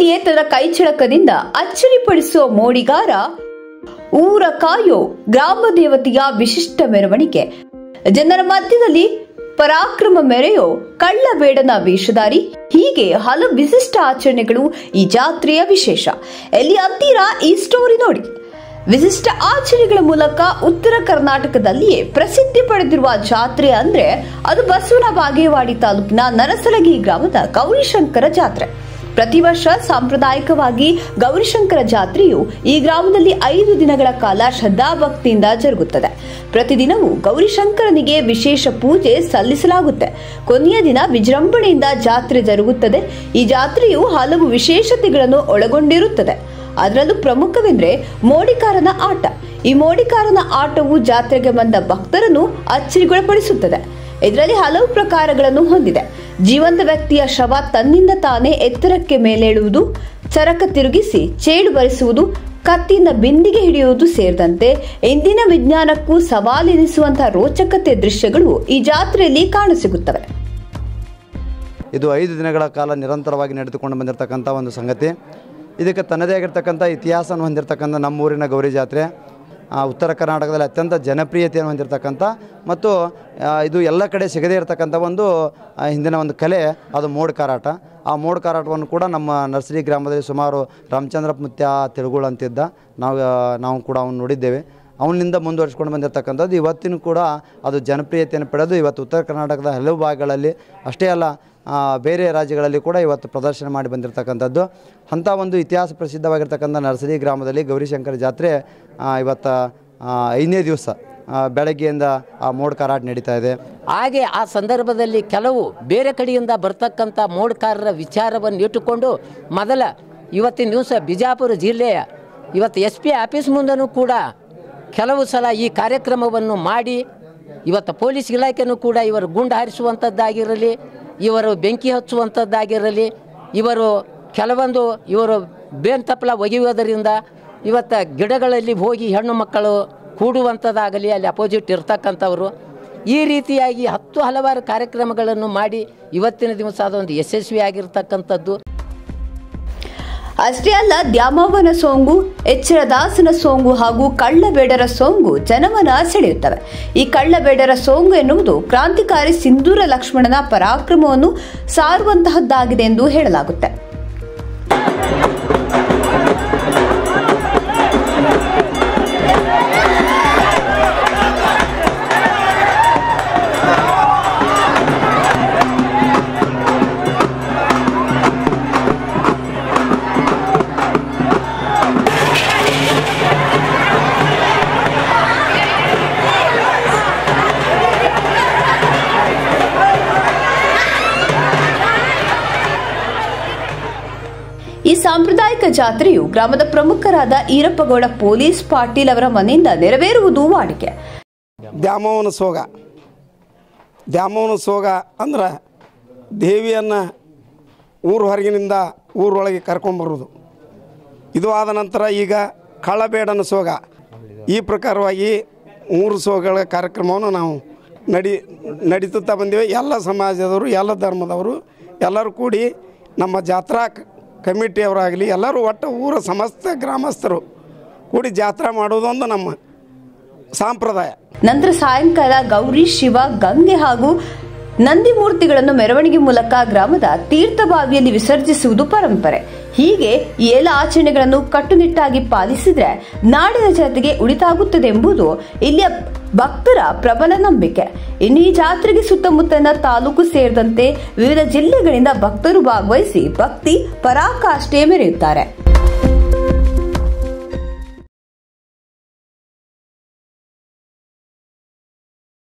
ಮಧ್ಯದಲ್ಲಿಯೇ ತನ್ನ ಕೈಚಳಕದಿಂದ ಅಚ್ಚರಿಪಡಿಸುವ ಮೋಡಿಗಾರ ಊರ ಕಾಯೋ ಗ್ರಾಮ ದೇವತೆಯ ವಿಶಿಷ್ಟ ಮೆರವಣಿಗೆ ಜನರ ಮಧ್ಯದಲ್ಲಿ ಪರಾಕ್ರಮ ಮೆರೆಯೋ ಕಳ್ಳಬೇಡನ ವೇಷಧಾರಿ ಹೀಗೆ ಹಲವು ವಿಶಿಷ್ಟ ಆಚರಣೆಗಳು ಈ ಜಾತ್ರೆಯ ವಿಶೇಷ ಎಲ್ಲಿ ಅಂತೀರಾ ಈ ಸ್ಟೋರಿ ನೋಡಿ ವಿಶಿಷ್ಟ ಆಚರಣೆಗಳ ಮೂಲಕ ಉತ್ತರ ಕರ್ನಾಟಕದಲ್ಲಿಯೇ ಪ್ರಸಿದ್ಧಿ ಪಡೆದಿರುವ ಜಾತ್ರೆ ಅಂದ್ರೆ ಅದು ಬಸವನ ಬಾಗೇವಾಡಿ ತಾಲೂಕಿನ ನರಸಲಗಿ ಗ್ರಾಮದ ಗೌರಿಶಂಕರ ಜಾತ್ರೆ ಪ್ರತಿ ವರ್ಷ ಸಾಂಪ್ರದಾಯಿಕವಾಗಿ ಗೌರಿಶಂಕರ ಜಾತ್ರೆಯು ಈ ಗ್ರಾಮದಲ್ಲಿ ಐದು ದಿನಗಳ ಕಾಲ ಶ್ರದ್ಧಾಭಕ್ತಿಯಿಂದ ಜರುಗುತ್ತದೆ ಪ್ರತಿದಿನವೂ ಗೌರಿಶಂಕರನಿಗೆ ವಿಶೇಷ ಪೂಜೆ ಸಲ್ಲಿಸಲಾಗುತ್ತೆ ಕೊನೆಯ ದಿನ ವಿಜೃಂಭಣೆಯಿಂದ ಜಾತ್ರೆ ಜರುಗುತ್ತದೆ ಈ ಜಾತ್ರೆಯು ಹಲವು ವಿಶೇಷತೆಗಳನ್ನು ಒಳಗೊಂಡಿರುತ್ತದೆ ಅದರಲ್ಲೂ ಪ್ರಮುಖವೆಂದ್ರೆ ಮೋಡಿಕಾರನ ಆಟ ಈ ಮೋಡಿಕಾರನ ಆಟವು ಜಾತ್ರೆಗೆ ಬಂದ ಭಕ್ತರನ್ನು ಅಚ್ಚರಿಗೊಳಪಡಿಸುತ್ತದೆ ಇದರಲ್ಲಿ ಹಲವು ಪ್ರಕಾರಗಳನ್ನು ಹೊಂದಿದೆ ಜೀವಂತ ವ್ಯಕ್ತಿಯ ಶವ ತನ್ನಿಂದ ತಾನೇ ಎತ್ತರಕ್ಕೆ ಮೇಲೇಳುವುದು ಚರಕ ತಿರುಗಿಸಿ ಚೇಳು ಬರಿಸುವುದು ಕತ್ತಿಯಿಂದ ಬಿಂದಿಗೆ ಹಿಡಿಯುವುದು ಸೇರಿದಂತೆ ಇಂದಿನ ವಿಜ್ಞಾನಕ್ಕೂ ಸವಾಲೆನಿಸುವಂತಹ ರೋಚಕತೆ ದೃಶ್ಯಗಳು ಈ ಜಾತ್ರೆಯಲ್ಲಿ ಕಾಣಸಿಗುತ್ತವೆ ಇದು ಐದು ದಿನಗಳ ಕಾಲ ನಿರಂತರವಾಗಿ ನಡೆದುಕೊಂಡು ಬಂದಿರತಕ್ಕಂಥ ಒಂದು ಸಂಗತಿ ಇದಕ್ಕೆ ತನ್ನದೇ ಆಗಿರ್ತಕ್ಕಂಥ ಇತಿಹಾಸವನ್ನು ಹೊಂದಿರತಕ್ಕಂಥ ನಮ್ಮೂರಿನ ಗೌರಿ ಜಾತ್ರೆ ಆ, ಉತ್ತರ ಕರ್ನಾಟಕದಲ್ಲಿ ಅತ್ಯಂತ ಜನಪ್ರಿಯತೆಯನ್ನು ಹೊಂದಿರತಕ್ಕಂಥ ಮತ್ತು ಆ, ಇದು ಎಲ್ಲ ಕಡೆ ಸಿಗದೇ ಇರತಕ್ಕಂಥ ಒಂದು ಆ, ಹಿಂದಿನ ಒಂದು ಕಲೆ ಅದು ಮೋಡ್ ಕಾರಾಟ ಆ ಮೋಡ್ ಕಾರಾಟವನ್ನು ಕೂಡ ನಮ್ಮ ನರ್ಸರಿ ಗ್ರಾಮದಲ್ಲಿ ಸುಮಾರು ರಾಮಚಂದ್ರ ಮುತ್ಯ ತೆಲುಗುಳು ಅಂತಿದ್ದ ನಾವು ಆ, ನಾವು ಕೂಡ ಅವನು ನೋಡಿದ್ದೇವೆ ಅವನಿಂದ ಮುಂದುವರಿಸ್ಕೊಂಡು ಬಂದಿರತಕ್ಕಂಥದ್ದು ಇವತ್ತಿನೂ ಕೂಡ ಅದು ಜನಪ್ರಿಯತೆಯನ್ನು ಪಡೆದು ಇವತ್ತು ಉತ್ತರ ಕರ್ನಾಟಕದ ಹಲವು ಭಾಗಗಳಲ್ಲಿ ಅಷ್ಟೇ ಅಲ್ಲ ಆ, ಬೇರೆ ರಾಜ್ಯಗಳಲ್ಲಿ ಕೂಡ ಇವತ್ತು ಪ್ರದರ್ಶನ ಮಾಡಿ ಬಂದಿರತಕ್ಕಂಥದ್ದು ಅಂಥ ಒಂದು ಇತಿಹಾಸ ಪ್ರಸಿದ್ಧವಾಗಿರ್ತಕ್ಕಂಥ ನರ್ಸರಿ ಗ್ರಾಮದಲ್ಲಿ ಗೌರಿಶಂಕರ ಜಾತ್ರೆ ಆ, ಇವತ್ತು ಆ, ಐದನೇ ದಿವಸ ಆ, ಬೆಳಗ್ಗೆಯಿಂದ ಆ ಮೋಡ್ ಕಾರಾಟ ನಡೀತಾ ಇದೆ ಹಾಗೆ ಆ ಸಂದರ್ಭದಲ್ಲಿ ಕೆಲವು ಬೇರೆ ಕಡೆಯಿಂದ ಬರ್ತಕ್ಕಂಥ ಮೋಡ್ಕಾರರ ವಿಚಾರವನ್ನು ಇಟ್ಟುಕೊಂಡು ಮೊದಲ ಇವತ್ತಿನ ದಿವಸ ಬಿಜಾಪುರ ಜಿಲ್ಲೆಯ ಇವತ್ತು ಎಸ್ ಪಿ ಆಫೀಸ್ ಮುಂದೂ ಕೂಡ ಕೆಲವು ಸಲ ಈ ಕಾರ್ಯಕ್ರಮವನ್ನು ಮಾಡಿ ಇವತ್ತು ಪೊಲೀಸ್ ಇಲಾಖೆನೂ ಕೂಡ ಇವರು ಗುಂಡು ಹಾರಿಸುವಂಥದ್ದಾಗಿರಲಿ ಇವರು ಬೆಂಕಿ ಹಚ್ಚುವಂಥದ್ದಾಗಿರಲಿ ಇವರು ಕೆಲವೊಂದು ಇವರು ಬೇನ್ ತಪ್ಪಲ ಒಗೆಯುವುದರಿಂದ ಇವತ್ತು ಗಿಡಗಳಲ್ಲಿ ಹೋಗಿ ಹೆಣ್ಣು ಮಕ್ಕಳು ಕೂಡುವಂಥದ್ದಾಗಲಿ ಅಲ್ಲಿ ಅಪೋಸಿಟ್ ಇರ್ತಕ್ಕಂಥವ್ರು ಈ ರೀತಿಯಾಗಿ ಹತ್ತು ಹಲವಾರು ಕಾರ್ಯಕ್ರಮಗಳನ್ನು ಮಾಡಿ ಇವತ್ತಿನ ದಿವಸ ಅದೊಂದು ಯಶಸ್ವಿಯಾಗಿರ್ತಕ್ಕಂಥದ್ದು ಅಷ್ಟೇ ಅಲ್ಲ ದ್ಯಾಮವ್ವನ ಸೋಂಗು ಎಚ್ಚರದಾಸನ ಸೋಂಗು ಹಾಗೂ ಕಳ್ಳಬೇಡರ ಸೋಂಗು ಜನಮನ ಸೆಳೆಯುತ್ತವೆ ಈ ಕಳ್ಳಬೇಡರ ಸೋಂಗು ಎನ್ನುವುದು ಕ್ರಾಂತಿಕಾರಿ ಸಿಂಧೂರ ಲಕ್ಷ್ಮಣನ ಪರಾಕ್ರಮವನ್ನು ಸಾರುವಂತಹದ್ದಾಗಿದೆ ಎಂದು ಹೇಳಲಾಗುತ್ತೆ ಈ ಸಾಂಪ್ರದಾಯಿಕ ಜಾತ್ರೆಯು ಗ್ರಾಮದ ಪ್ರಮುಖರಾದ ಈರಪ್ಪಗೌಡ ಪೊಲೀಸ್ ಪಾಟೀಲ್ ಅವರ ಮನೆಯಿಂದ ನೆರವೇರುವುದು ವಾಡಿಕೆ ದ್ಯಾಮವ್ವನ ಸೋಗ ದ್ಯಾಮವ್ವನ ಸೋಗ ಅಂದ್ರೆ ದೇವಿಯನ್ನು ಊರು ಹೊರಗಿನಿಂದ ಊರೊಳಗೆ ಕರ್ಕೊಂಬರೋದು ಇದು ಆದ ನಂತರ ಈಗ ಕಳ್ಳಬೇಡನ ಸೋಗ ಈ ಪ್ರಕಾರವಾಗಿ ಮೂರು ಸೋಗಳ ಕಾರ್ಯಕ್ರಮವನ್ನು ನಾವು ನಡಿ ನಡೀತುತ್ತಾ ಬಂದಿವೆ ಎಲ್ಲ ಸಮಾಜದವರು ಎಲ್ಲ ಧರ್ಮದವರು ಎಲ್ಲರೂ ಕೂಡಿ ನಮ್ಮ ಜಾತ್ರಾ ಕ- ಕಮಿಟಿಯವರಾಗಲಿ ಎಲ್ಲರೂ ಒಟ್ಟು ಊರ ಸಮಸ್ತ ಗ್ರಾಮಸ್ಥರು ಕೂಡಿ ಜಾತ್ರಾ ಮಾಡೋದೊಂದು ನಮ್ಮ ಸಾಂಪ್ರದಾಯ ನಂತರ ಸಾಯಂಕಾಲ ಗೌರಿ ಶಿವ ಗಂಗೆ ಹಾಗೂ ನಂದಿ ಮೂರ್ತಿಗಳನ್ನು ಮೆರವಣಿಗೆ ಮೂಲಕ ಗ್ರಾಮದ ತೀರ್ಥಬಾವಿಯಲ್ಲಿ ವಿಸರ್ಜಿಸುವುದು ಪರಂಪರೆ ಹೀಗೆ ಈ ಎಲ್ಲ ಆಚರಣೆಗಳನ್ನು ಕಟ್ಟುನಿಟ್ಟಾಗಿ ಪಾಲಿಸಿದ್ರೆ ನಾಡಿನ ಜನತೆಗೆ ಉಳಿತಾಗುತ್ತದೆ ಎಂಬುದು ಇಲ್ಲಿಯ ಭಕ್ತರ ಪ್ರಬಲ ನಂಬಿಕೆ ಇನ್ನು ಈ ಜಾತ್ರೆಗೆ ಸುತ್ತಮುತ್ತಲಿನ ತಾಲೂಕು ಸೇರಿದಂತೆ ವಿವಿಧ ಜಿಲ್ಲೆಗಳಿಂದ ಭಕ್ತರು ಭಾಗವಹಿಸಿ ಭಕ್ತಿ ಪರಾಕಾಷ್ಠೆ ಮೆರೆಯುತ್ತಾರೆ